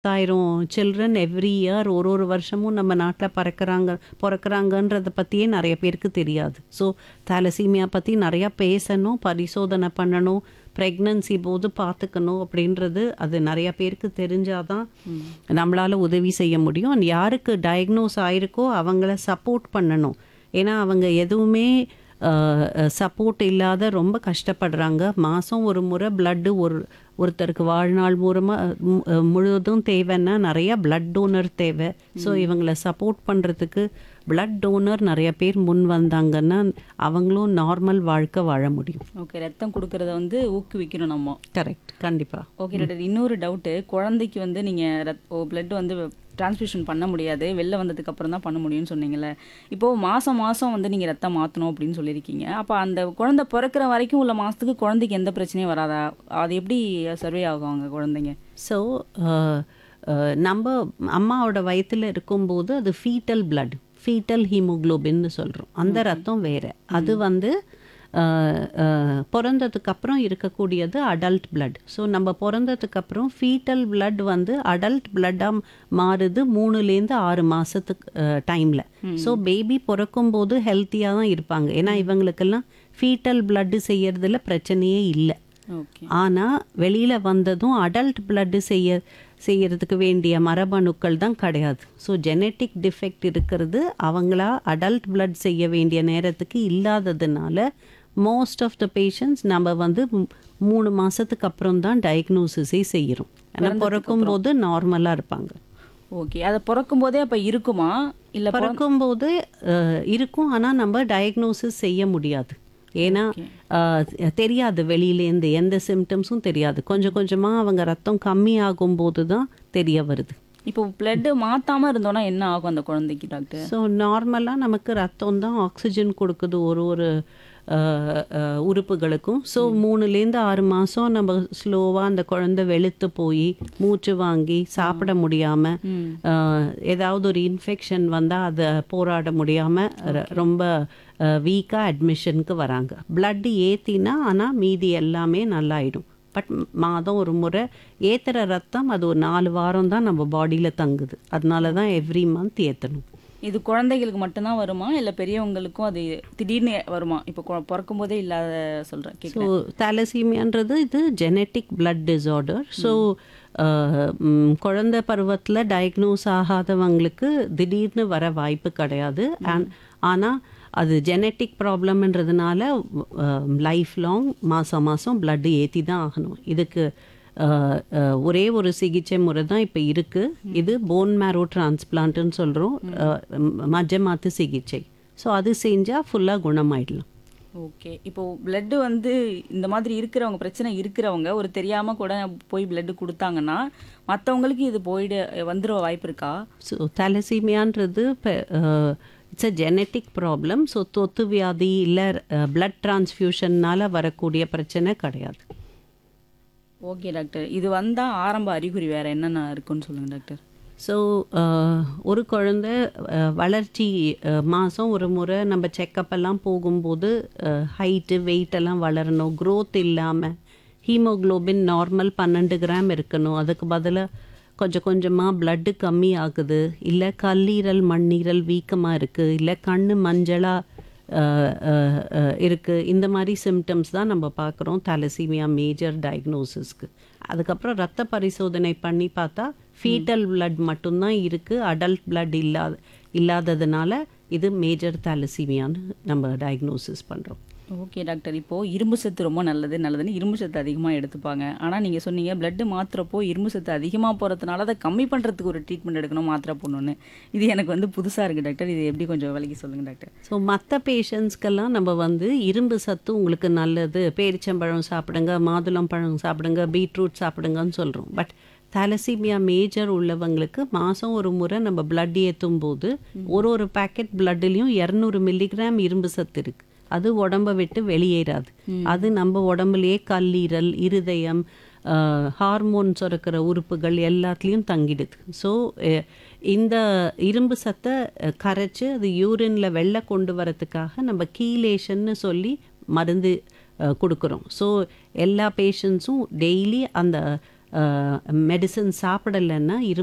ஆயிரம் children every year ஒரு ஒரு வருஷமும் நம்ம நாட்டில் பறக்கிறாங்க பிறக்கிறாங்கன்றத பற்றியே நிறைய பேருக்கு தெரியாது ஸோ தாலசீமியா பற்றி நிறையா பேசணும் பரிசோதனை பண்ணணும் ப்ரெக்னன்சி போது பார்த்துக்கணும் அப்படின்றது அது நிறைய பேருக்கு தெரிஞ்சாதான் நம்மளால் உதவி செய்ய முடியும் And யாருக்கு டயக்னோஸ் ஆயிருக்கோ அவங்கள சப்போர்ட் பண்ணணும் ஏன்னா அவங்க எதுவுமே சப்போர்ட் இல்லாத ரொம்ப கஷ்டப்படுறாங்க மாதம் ஒரு முறை பிளட்டு ஒரு ஒருத்தருக்கு வாழ்நாள் மூலமாக முழுவதும் தேவைன்னா நிறைய பிளட் டோனர் தேவை ஸோ இவங்களை சப்போர்ட் பண்ணுறதுக்கு பிளட் டோனர் நிறைய பேர் முன் வந்தாங்கன்னா அவங்களும் நார்மல் வாழ்க்கை வாழ முடியும் ஓகே ரத்தம் கொடுக்கறத வந்து ஊக்குவிக்கணும் நம்ம கரெக்ட் கண்டிப்பாக ஓகே டாக்டர் இன்னொரு டவுட்டு குழந்தைக்கு வந்து நீங்கள் ரத் ஓ பிளட் வந்து டிரான்ஸ்ஃபியூஷன் பண்ண முடியாது வெளில வந்ததுக்கு அப்புறம் தான் பண்ண முடியும்னு சொன்னீங்கல்ல இப்போது மாதம் மாதம் வந்து நீங்கள் ரத்தம் மாற்றணும் அப்படின்னு சொல்லியிருக்கீங்க அப்போ அந்த குழந்தை பிறக்கிற வரைக்கும் உள்ள மாதத்துக்கு குழந்தைக்கு எந்த பிரச்சனையும் வராதா அது எப்படி சர்வே ஆகும் அவங்க குழந்தைங்க ஸோ நம்ம அம்மாவோட வயித்துல இருக்கும்போது அது ஃபீட்டல் blood ஃபீட்டல் ஹீமோக்ளோபின்னு சொல்கிறோம் அந்த ரத்தம் வேற அது வந்து அஹ், அஹ், பிறந்ததுக்கு அப்புறம் இருக்கக்கூடியது அடல்ட் blood ஸோ நம்ம பிறந்ததுக்கு அப்புறம் ஃபீட்டல் blood வந்து அடல்ட் பிளட்டாக மாறுது மூணுலேருந்து ஆறு மாதத்துக்கு டைமில் ஸோ பேபி பிறக்கும்போது ஹெல்த்தியாக தான் இருப்பாங்க ஏன்னா இவங்களுக்கெல்லாம் ஃபீட்டல் blood செய்யறதுல பிரச்சனையே இல்லை ஓகே ஆனால் வெளியில் வந்ததும் அடல்ட் blood செய்ய செய்யறதுக்கு வேண்டிய மரபணுக்கள் தான் கிடையாது ஸோ ஜெனட்டிக் டிஃபெக்ட் இருக்கிறது அவங்களா அடல்ட் blood செய்ய வேண்டிய நேரத்துக்கு இல்லாததுனால மோஸ்ட் ஆஃப் த பேஷண்ட்ஸ் நம்ம வந்து மூ- மூணு மாதத்துக்கு அப்புறம் தான் டயக்னோசிஸே செய்கிறோம் ஆனால் பிறக்கும்போது நார்மலாக இருப்பாங்க ஓகே அதை பிறக்கும் போதே அப்போ இருக்குமா இல்லை பிறக்கும்போது அஹ், இருக்கும் ஆனால் நம்ம டயக்னோசிஸ் செய்ய முடியாது ஏன்னா அஹ், தெரியாது வெளியிலேருந்து எந்த சிம்டம்ஸும் தெரியாது கொஞ்சம் கொஞ்சமாக அவங்க ரத்தம் கம்மி ஆகும்போது தான் தெரிய வருது இப்போ பிளட்டு மாத்தாம இருந்தோம்னா என்ன ஆகும் அந்த குழந்தைக்கு டாக்டர் ஸோ நார்மலாக நமக்கு ரத்தம் தான் ஆக்சிஜன் கொடுக்குது ஒரு ஒரு அஹ், அஹ், உறுப்புகளுக்கும் ஸோ மூணுலேருந்து ஆறு மாதம் நம்ம ஸ்லோவாக அந்த குழந்தை வெளுத்து போய் மூச்சு வாங்கி சாப்பிட முடியாமல் ஏதாவது ஒரு இன்ஃபெக்ஷன் வந்தால் அதை போராட முடியாமல் ரொம்ப வீக்காக அட்மிஷனுக்கு வராங்க blood ஏற்றினா ஆனால் மீதி எல்லாமே நல்லாயிடும் பட் மாதம் ஒரு முறை ஏத்துற ரத்தம் அது ஒரு நாலு வாரம் தான் நம்ம பாடியில் தங்குது அதனால தான் எவ்ரி மந்த் ஏற்றணும் இது குழந்தைகளுக்கு மட்டும்தான் வருமா இல்லை பெரியவங்களுக்கும் அது திடீர்னு வருமா இப்போ கு- பிறக்கும் போதே இல்லாத சொல்கிறேன் ஸோ கேட்குறேன் தாலசீமியான்றது இது ஜெனட்டிக் blood டிஸார்டர் ஸோ குழந்தை பருவத்தில் டயக்னோஸ் ஆகாதவங்களுக்கு திடீர்னு வர வாய்ப்பு கிடையாது அண்ட் ஆனால் அது ஜெனட்டிக் ப்ராப்ளம்ன்றதுனால லைஃப் லாங் மாதம் மாதம் blood ஏற்றி தான் ஆகணும் இதுக்கு அஹ், அஹ், ஒரே ஒரு சிகிச்சை முறை தான் இப்போ இருக்குது இது போன் மேரோ டிரான்ஸ்பிளான்ட்னு சொல்கிறோம் மஜ்ஜ மாத்து சிகிச்சை ஸோ அது செஞ்சால் ஃபுல்லாக குணமாயிடலாம் ஓகே இப்போ பிளட்டு வந்து இந்த மாதிரி இருக்கிறவங்க பிரச்சனை இருக்கிறவங்க ஒரு தெரியாம கூட போய் பிளட் கொடுத்தாங்கன்னா மற்றவங்களுக்கு இது போயிட வந்துட வாய்ப்பு இருக்கா ஸோ தலசீமியான்றது it's a genetic problem so தொத்து வியாதி இல்லை பிளட் டிரான்ஸ்ஃபியூஷன்னால வரக்கூடிய பிரச்சனை கிடையாது ஓகே டாக்டர் இது வந்தா ஆரம்ப அறிகுறி வேற என்னென்ன இருக்குன்னு சொல்லுங்க டாக்டர் ஸோ ஒரு குழந்தை அஹ், வளர்ச்சி மாதம் ஒரு முறை நம்ம செக்கப் எல்லாம் போகும்போது ஹைட்டு வெயிட் எல்லாம் வளரணும் growth இல்லாமல் ஹீமோகுளோபின் நார்மல் பன்னெண்டு கிராம் இருக்கணும் அதுக்கு பதிலாக கொஞ்சம் கொஞ்சமாக பிளட்டு கம்மி ஆகுது இல்லை கல்லீரல் மண்ணீரல் வீக்கமாக இருக்குது இல்லை கண்ணு மஞ்சளாக இருக்குது இந்த மாதிரி சிம்டம்ஸ் தான் நம்ம பார்க்குறோம் தலசீமியா மேஜர் டயக்னோசிஸ்க்கு அதுக்கப்புறம் ரத்த பரிசோதனை பண்ணி பார்த்தா ஃபீட்டல் blood மட்டும்தான் இருக்குது அடல்ட் blood இல்லாத இல்லாததுனால இது மேஜர் தலசீமியான்னு நம்ம டயக்னோசிஸ் பண்ணுறோம் ஓகே டாக்டர் இப்போ இரும்பு சத்து ரொம்ப நல்லது நல்லதுன்னு இரும்பு சத்து அதிகமாக எடுத்துப்பாங்க ஆனால் நீங்கள் சொன்னீங்க பிளட்டு மாத்திரப்போ இரும்பு சத்து அதிகமாக போகிறதுனால அதை கம்மி பண்ணுறதுக்கு ஒரு ட்ரீட்மெண்ட் எடுக்கணும் மாத்திரை போடணும்னு இது எனக்கு வந்து புதுசாக இருக்குது டாக்டர் இது எப்படி கொஞ்சம் விலைக்கு சொல்லுங்கள் டாக்டர் ஸோ மற்ற பேஷண்ட்ஸ்க்கெல்லாம் நம்ம வந்து இரும்பு சத்து உங்களுக்கு நல்லது பேரிச்சம்பழம் சாப்பிடுங்க மாதுளம்பழம் சாப்பிடுங்க பீட்ரூட் சாப்பிடுங்கன்னு சொல்கிறோம் பட் தலசீமியா மேஜர் உள்ளவங்களுக்கு மாதம் ஒரு முறை நம்ம blood ஏற்றும் போது ஒரு ஒரு பேக்கெட் பிளட்லேயும் இரநூறு மில்லிகிராம் இரும்பு சத்து இருக்குது அது உடம்ப விட்டு வெளியேறாது அது நம்ம உடம்புலயே கல்லீரல் இருதயம் ஹார்மோன் சுரக்கிற உறுப்புகள் எல்லாத்துலேயும் தங்கிடுது ஸோ இந்த இரும்பு சத்தை அஹ், கரைச்சு அது யூரினில் வெளில கொண்டு வரதுக்காக நம்ம கீலேஷன்னு சொல்லி மருந்து அஹ், கொடுக்குறோம் ஸோ எல்லா பேஷண்ட்ஸும் டெய்லி அந்த மெடிசன் சாப்பிடலைன்னா இரு